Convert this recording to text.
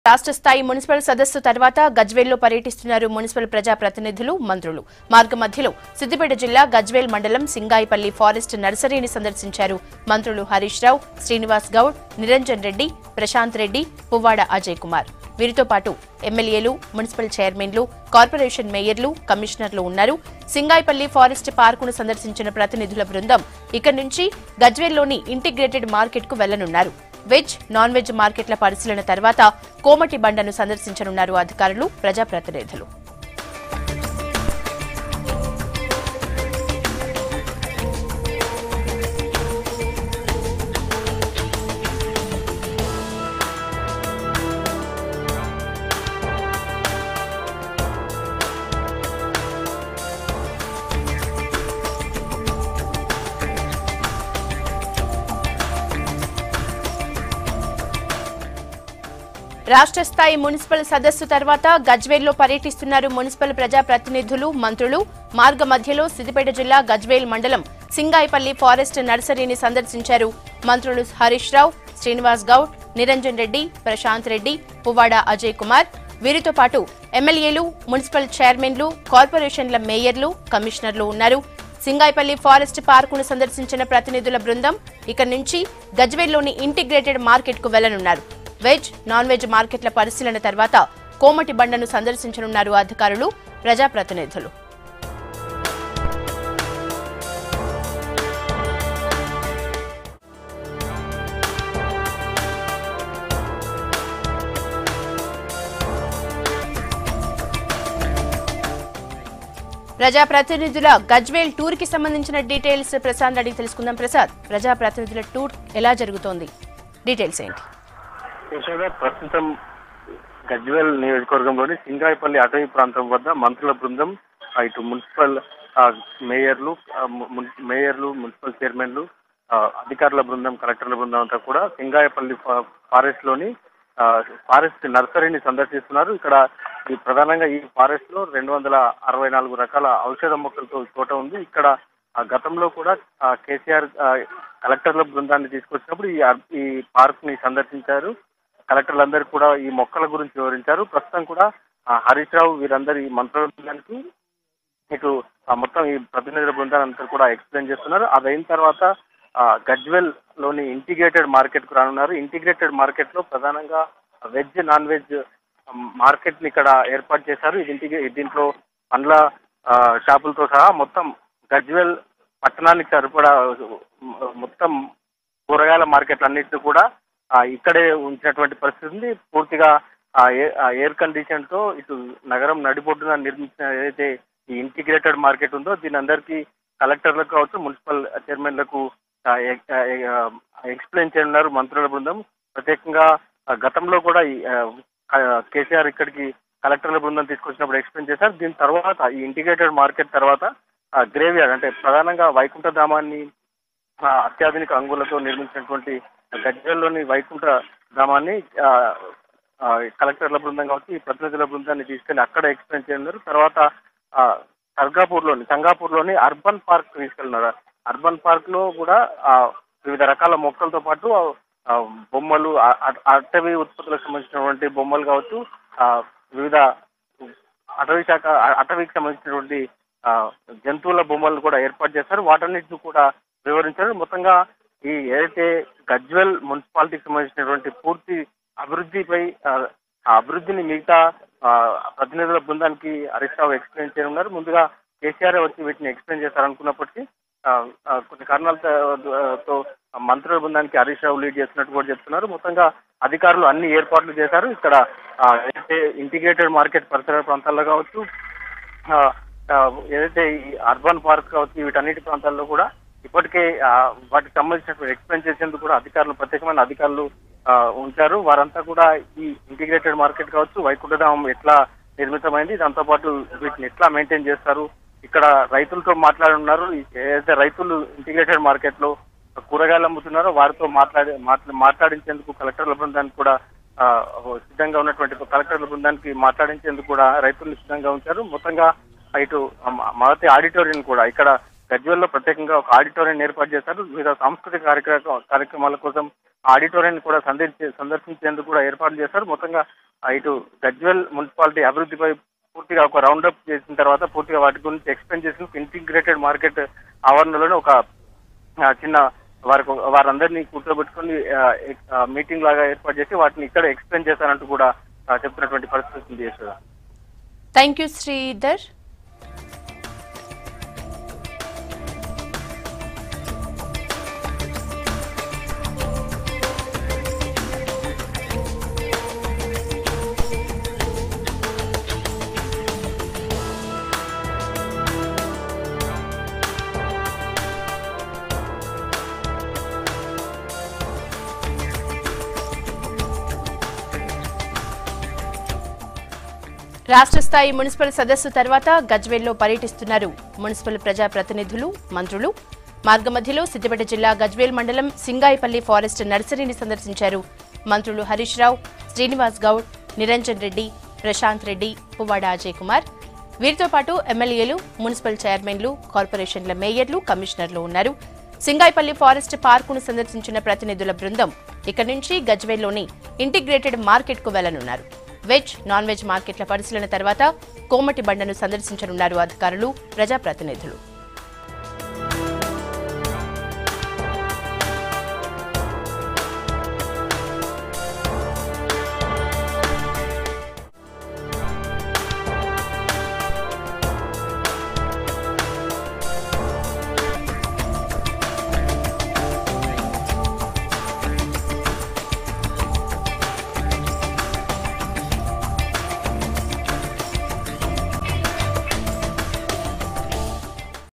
రాష్ట్ర స్థాయి మున్సిపల్ సదస్సు తర్వాత గజ్వేల్లో పర్యటిస్తున్నారు మున్సిపల్ ప్రజా ప్రతినిధులు మంత్రులు మార్గ మధ్యలో సిద్దిపేట జిల్లా గజ్వేల్ మండలం సింగాయిపల్లి ఫారెస్ట్ నర్సరీని సందర్శించారు మంత్రులు హరీష్ రావు శ్రీనివాస్ గౌడ్ నిరంజన్ రెడ్డి ప్రశాంత్ రెడ్డి పువ్వాడ అజయ్ కుమార్ వీరితో పాటు ఎమ్మెల్యేలు మున్సిపల్ చైర్మన్లు కార్పొరేషన్ మేయర్లు కమిషనర్లు ఉన్నారు సింగాయిపల్లి ఫారెస్ట్ పార్కును సందర్శించిన ప్రతినిధుల బృందం ఇక్కడి నుంచి గజ్వేల్లోని ఇంటిగ్రేటెడ్ మార్కెట్కు వెళ్లనున్నారు వెజ్ నాన్ వెజ్ మార్కెట్ల పరిశీలన తర్వాత కోమటి బండను సందర్శించనున్నారు అధికారులు ప్రజాప్రతినిధులు రాష్ట్ర స్థాయి మున్సిపల్ సదస్సు తర్వాత గజ్వేల్లో పర్యటిస్తున్నారు మున్సిపల్ ప్రజా ప్రతినిధులు మంత్రులు మార్గ మధ్యలో సిద్దిపేట జిల్లా గజ్వేల్ మండలం సింగాయిపల్లి ఫారెస్ట్ నర్సరీని సందర్శించారు మంత్రులు హరీష్ రావు శ్రీనివాస్ గౌడ్ నిరంజన్ రెడ్డి ప్రశాంత్ రెడ్డి పువ్వాడ అజయ్ కుమార్ వీరితో పాటు ఎమ్మెల్యేలు మున్సిపల్ చైర్మన్లు కార్పొరేషన్ల మేయర్లు కమిషనర్లు ఉన్నారు సింగాయిపల్లి ఫారెస్ట్ పార్కును సందర్శించిన ప్రతినిధుల బృందం ఇక్కడి నుంచి గజ్వేల్లోని ఇంటిగ్రేటెడ్ మార్కెట్కు వెళ్లనున్నారు వెజ్ నాన్ వెజ్ మార్కెట్ల పరిశీలన తర్వాత కోమటి బండను సందర్శించనున్నారు అధికారులు ప్రజాప్రతినిధులు ప్రజాప్రతినిధుల గజ్వేల్ టూర్ కి సంబంధించిన డీటెయిల్స్ ప్రసాద్ అడిగి తెలుసుకుందాం ప్రసాద్ ప్రజాప్రతినిధుల టూర్ ఎలా జరుగుతోంది డీటెయిల్స్ ఏంటి యశోద ప్రస్తుతం గజ్వేల్ నియోజకవర్గంలోని సింగాయిపల్లి అటవీ ప్రాంతం వద్ద మంత్రుల బృందం ఆ, ఇటు మున్సిపల్ ఆ, మేయర్లు ఆ, ము- మున్- మేయర్లు మున్సిపల్ చైర్మన్లు ఆ, అధికారుల బృందం కలెక్టర్ల బృందం అంతా కూడా సింగాయపల్లి ఫా- ఫారెస్ట్ లోని ఆ, ఫారెస్ట్ నర్సరీని సందర్శిస్తున్నారు ఇక్కడ ఈ ప్రధానంగా ఈ ఫారెస్ట్ లో రెండు వందల అరవై నాలుగు రకాల ఔషధ మొక్కలతో ఈ తోట ఉంది ఇక్కడ ఆ, గతంలో కూడా ఆ, కేసీఆర్ ఆ, కలెక్టర్ల బృందాన్ని తీసుకొచ్చినప్పుడు ఈ అర్- ఈ పార్క్ ని సందర్శించారు కలెక్టర్లందరూ కూడా ఈ మొక్కల గురించి వివరించారు ప్రస్తుతం కూడా ఆ, హరీష్ రావు వీరందరి మంత్రుల బృందానికి ఇటు ఆ మొత్తం ఈ ప్రతినిధుల బృందాన్ని అంతా కూడా ఎక్స్ప్లెయిన్ చేస్తున్నారు అది అయిన తర్వాత ఆ, గజ్వెల్ లోని ఇంటిగ్రేటెడ్ మార్కెట్ కు రానున్నారు ఇంటిగ్రేటెడ్ మార్కెట్ లో ప్రధానంగా వెజ్ నాన్ వెజ్ మార్కెట్ ని ఇక్కడ ఏర్పాటు చేశారు ఇది ఇంటిగ్రే దీంట్లో పండ్ల ఆ, షాపులతో సహా మొత్తం గజ్వెల్ పట్టణానికి సరిపడా మొత్తం కూరగాయల మార్కెట్లు అన్నింటినీ కూడా ఆ, ఇక్కడే ఉంచినటువంటి పరిస్థితి ఉంది పూర్తిగా ఆ ఏ- ఆ ఎయిర్ కండిషన్ తో ఇటు నగరం నడిబొడ్డున నిర్మించిన ఏదైతే ఈ ఇంటిగ్రేటెడ్ మార్కెట్ ఉందో దీని అందరికీ కలెక్టర్లకు కావచ్చు మున్సిపల్ చైర్మన్లకు ఆ, ఎ- ఆ, ఎ- ఆ, ఎక్స్ప్లెయిన్ చేయనున్నారు మంత్రుల బృందం ప్రత్యేకంగా ఆ, గతంలో కూడా ఈ, ఆ, క- కేసీఆర్ ఇక్కడికి కలెక్టర్ల బృందం తీసుకొచ్చినప్పుడు ఎక్స్ప్లెయిన్ చేశారు దీని తర్వాత ఈ ఇంటిగ్రేటెడ్ మార్కెట్ తర్వాత గ్రేవ్యార్డ్ అంటే ప్రధానంగా వైకుంఠ ధామాన్ని ఆ, అత్యాధునిక అంగులతో నిర్మించినటువంటి గజ్వేల్లోని వైకుంఠ ధామాన్ని ఆ, ఆ, కలెక్టర్ల బృందం కావచ్చు ఈ ప్రతినిధుల బృందాన్ని తీసుకెళ్లి అక్కడ ఎక్స్ప్లెయిన్ చేయనున్నారు తర్వాత ఆ, సర్గాపూర్లోని సంగాపూర్లోని అర్బన్ పార్క్ తీసుకెళ్తున్నారు అర్బన్ పార్క్ లో కూడా ఆ, వివిధ రకాల మొక్కలతో పాటు ఆ, బొమ్మలు ఆ- అ- అటవీ ఉత్పత్తులకు సంబంధించినటువంటి బొమ్మలు కావచ్చు ఆ, వివిధ అటవీ శాఖ అ- అటవీకి సంబంధించినటువంటి ఆ, జంతువుల బొమ్మలు కూడా ఏర్పాటు చేశారు వాటన్నిటిని కూడా వివరించారు మొత్తంగా ఈ ఏదైతే గజ్వెల్ మున్సిపాలిటీకి సంబంధించినటువంటి పూర్తి అభివృద్ధిపై ఆ, ఆ అభివృద్ధిని మిగతా ఆ, ప్రతినిధుల బృందానికి హరీష్ రావు ఎక్స్ప్లెయిన్ చేయనున్నారు ముందుగా కేసీఆర్ వచ్చి వీటిని ఎక్స్ప్లెయిన్ చేస్తారనుకున్నప్పటికీ ఆ, ఆ, కొన్ని కారణాలతో తో మంత్రుల బృందానికి హరీష్ రావు లీడ్ చేస్తున్నట్టు కూడా చెప్తున్నారు మొత్తంగా అధికారులు అన్ని ఏర్పాట్లు చేశారు ఇక్కడ ఆ, ఏదైతే ఇంటిగ్రేటెడ్ మార్కెట్ పరిసర ప్రాంతాల్లో కావచ్చు ఆ, ఆ, ఏదైతే ఈ అర్బన్ పార్క్ కావచ్చు వీటన్నిటి ప్రాంతాల్లో కూడా ఇప్పటికే ఆ, వాటికి సంబంధించిన ఎక్స్ప్లెయిన్ చేసేందుకు కూడా అధికారులు ప్రత్యేకమైన అధికారులు ఆ, ఉంచారు వారంతా కూడా ఈ ఇంటిగ్రేటెడ్ మార్కెట్ కావచ్చు వైకుంఠధామం ఎట్లా నిర్మితమైంది దాంతో పాటు వీటిని ఎట్లా మెయింటైన్ చేస్తారు ఇక్కడ రైతులతో మాట్లాడున్నారు ఏదైతే రైతులు ఇంటిగ్రేటెడ్ మార్కెట్ లో కూరగాయలు అమ్ముతున్నారో వారితో మాట్లాడి మాట్లా- మాట్లాడించేందుకు కలెక్టర్ల బృందానికి కూడా ఆ, సిద్ధంగా ఉన్నటువంటి కలెక్టర్ల బృందానికి మాట్లాడించేందుకు కూడా రైతులు సిద్ధంగా ఉంచారు మొత్తంగా ఇటు మ- మొదటి ఆడిటోరియం కూడా ఇక్కడ గజ్వెల్లో ప్రత్యేకంగా ఒక ఆడిటోరియం ఏర్పాటు చేశారు వివిధ సాంస్కృతిక కార్యక్రమ కార్యక్రమాల కోసం ఆడిటోరియం కూడా సందర్శి సందర్శించేందుకు కూడా ఏర్పాటు చేశారు మొత్తంగా ఆ, ఇటు గజ్వెల్ మున్సిపాలిటీ అభివృద్ధిపై పూర్తిగా ఒక రౌండ్ అప్ చేసిన తర్వాత పూర్తిగా వాటి గురించి ఎక్స్ప్లెయిన్ చేసి ఇంటిగ్రేటెడ్ మార్కెట్ ఆవరణలోనే ఒక ఆ, చిన్న వారికి వారందరినీ కూర్చోబెట్టుకొని మీటింగ్ లాగా ఏర్పాటు చేసి వాటిని ఇక్కడ ఎక్స్ప్లెయిన్ చేశారంటూ కూడా ఆ, చెప్తున్నటువంటి పరిస్థితి ఉంది యశోద థ్యాంక్ యూ శ్రీధర్ రాష్ట్ర స్థాయి మున్సిపల్ సదస్సు తర్వాత గజ్వేల్లో పర్యటిస్తున్నారు మున్సిపల్ ప్రజా ప్రతినిధులు మంత్రులు మార్గమధ్యలో సిద్దిపేట జిల్లా గజ్వేల్ మండలం సింగాయిపల్లి ఫారెస్ట్ నర్సరీని సందర్శించారు మంత్రులు హరీష్ రావు శ్రీనివాస్ గౌడ్ నిరంజన్ రెడ్డి ప్రశాంత్ రెడ్డి పువ్వాడ అజయ్ కుమార్ వీరితో పాటు ఎమ్మెల్యేలు మున్సిపల్ చైర్మన్లు కార్పొరేషన్ల మేయర్లు కమిషనర్లు ఉన్నారు సింగాయిపల్లి ఫారెస్ట్ పార్కును సందర్శించిన ప్రతినిధుల బృందం ఇక్కడి నుంచి గజ్వేల్లోని ఇంటిగ్రేటెడ్ మార్కెట్కు వెళ్లనున్నారు వెజ్ నాన్ వెజ్ మార్కెట్ల పరిశీలన తర్వాత కోమటి బండను సందర్శించనున్నారు అధికారులు ప్రజాప్రతినిధులు